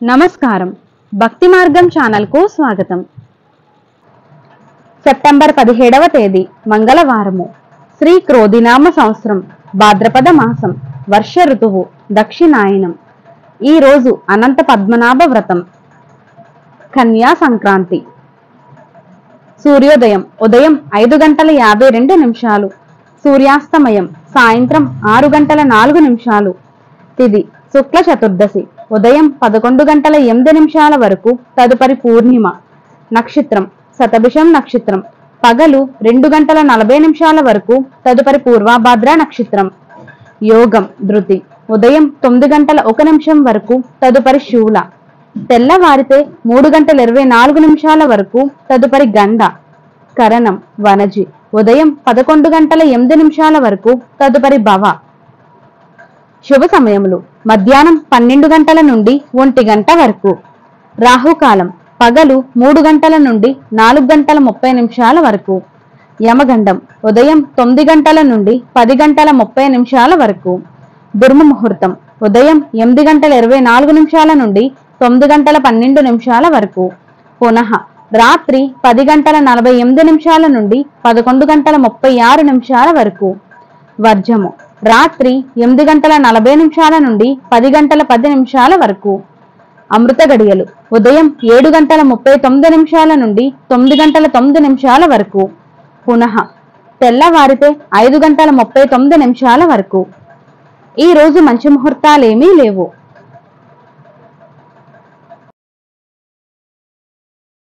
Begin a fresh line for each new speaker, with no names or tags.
నమస్కారం భక్తి మార్గం ఛానల్కు స్వాగతం సెప్టెంబర్ పదిహేడవ తేదీ మంగళవారము శ్రీ క్రోధినామ సంవత్సరం భాద్రపద మాసం వర్ష ఋతువు దక్షిణాయనం ఈ రోజు అనంత పద్మనాభ వ్రతం కన్యా సంక్రాంతి సూర్యోదయం ఉదయం ఐదు గంటల యాభై రెండు నిమిషాలు సూర్యాస్తమయం సాయంత్రం ఆరు గంటల నాలుగు నిమిషాలు తిది శుక్ల చతుర్దశి ఉదయం పదకొండు గంటల ఎనిమిది నిమిషాల వరకు తదుపరి పూర్ణిమ నక్షత్రం శతభిషం నక్షత్రం పగలు రెండు గంటల నలభై నిమిషాల వరకు తదుపరి పూర్వాభాద్ర నక్షత్రం యోగం ధృతి ఉదయం తొమ్మిది గంటల ఒక నిమిషం వరకు తదుపరి శూల తెల్లవారితే మూడు గంటల ఇరవై నాలుగు నిమిషాల వరకు తదుపరి గండ కరణం వనజి ఉదయం పదకొండు గంటల ఎనిమిది నిమిషాల వరకు తదుపరి భవ శుభ సమయములు మధ్యాహ్నం పన్నెండు గంటల నుండి ఒంటి గంట వరకు రాహుకాలం పగలు మూడు గంటల నుండి నాలుగు గంటల ముప్పై నిమిషాల వరకు యమగండం ఉదయం తొమ్మిది గంటల నుండి పది గంటల ముప్పై నిమిషాల వరకు దుర్మ ముహూర్తం ఉదయం ఎనిమిది గంటల ఇరవై నాలుగు నిమిషాల నుండి తొమ్మిది గంటల పన్నెండు నిమిషాల వరకు పునః రాత్రి పది గంటల నలభై ఎనిమిది నిమిషాల నుండి పదకొండు గంటల ముప్పై ఆరు నిమిషాల వరకు వర్జము రాత్రి ఎనిమిది గంటల నలభై నిమిషాల నుండి పది గంటల పది నిమిషాల వరకు అమృత గడియలు ఉదయం ఏడు గంటల ముప్పై తొమ్మిది నిమిషాల నుండి తొమ్మిది గంటల తొమ్మిది నిమిషాల వరకు పునః తెల్లవారితే ఐదు గంటల ముప్పై తొమ్మిది నిమిషాల వరకు ఈ రోజు మంచి ముహూర్తాలేమీ లేవు